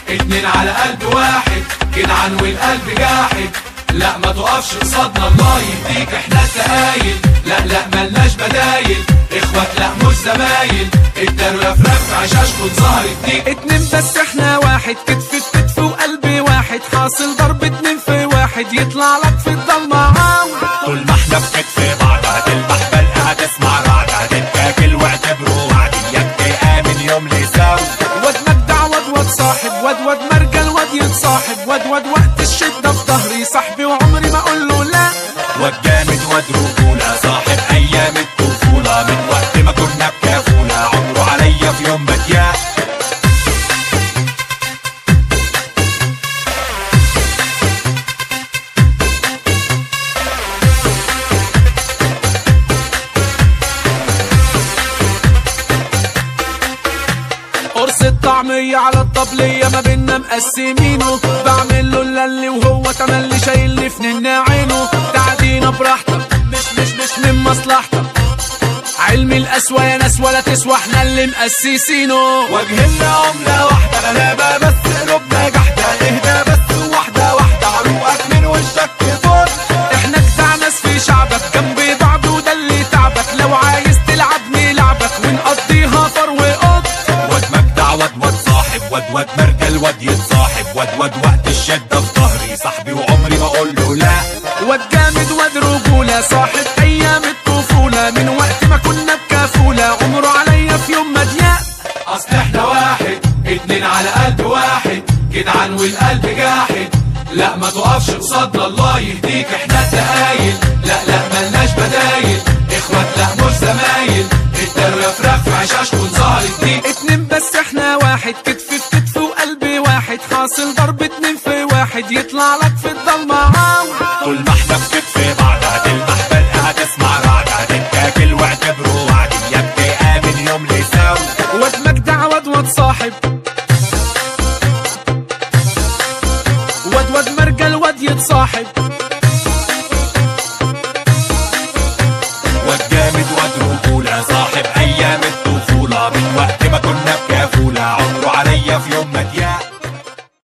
اتنين على قلب واحد جدعان والقلب جاحد لا ما تقفش قصادنا الله يهديك احنا التقايل لا لا ملناش بدايل اخوات لا مش زمايل ادالوا يا فراخ في عشاشكم ظهرت ديك اتنين بس احنا واحد كتف في كتف وقلب واحد حاصل ضرب اتنين في واحد يطلع لك في الضلمة عاو طول ما احنا في كتف بعض هتلمح بلقى هتسمع رعد هتتاكل واعتبره وعد اياك تآمن يوم لساو واد مجدع واد واد صاحب واد واد مرجل واد يتصاحب واد واد وقت الشدة في ظهري صاحبي وعمري ما اقول له لا واد جامد واد رجولة صاحب ايام الطفولة من وقت ما كنا بكافولة عمره عليا في يوم بديان قرص الطعمية على الطبلية ما بينا مقسمينه بعمل له اللي وهو تملي شايلني في ننا عينه تعدينا براحتك مش مش مش من مصلحتك علم القسوة يا ناس ولا تسوى احنا اللي مقسسينه وجهنا عملة واحدة غلابة بس قلوبنا جحدة اهدى بس واحدة واحدة عروقك من وشك فوق احنا جدع ناس في شعبك جنب بعض وده اللي تعبك لو عايز تلعب نلعبك ونقضيها فر وقط واد مجدع واد واد صاحب واد واد مرجل واد يتصاحب واد واد وقت الشدة في ظهري صاحبي وعمري ما اقول له لا واد جامد واد رجولة صاحب أيام الطفولة من وقت ما كنا بكافولة عمره عليا في يوم ما ضيق اصل احنا واحد اتنين على قلب واحد جدعان والقلب جاحد لا ما تقفش قصادنا الله يهديك احنا التقايل لا لا ملناش بدايل اخوات لا مش زمايل ادالوا يا فراخ في عشاشكم ظهرت ديك اتنين بس احنا واحد كتف في كتف وقلب واحد حاصل ضرب اتنين في واحد يطلع لك في الضلمة عاو طول ما احنا في كتف بعض هتلمح بلقى هتسمع رعد هتتاكل واعتبره وعد اياك تآمن يوم لساو واد مجدع واد واد صاحب واد واد مرجل واد يتصاحب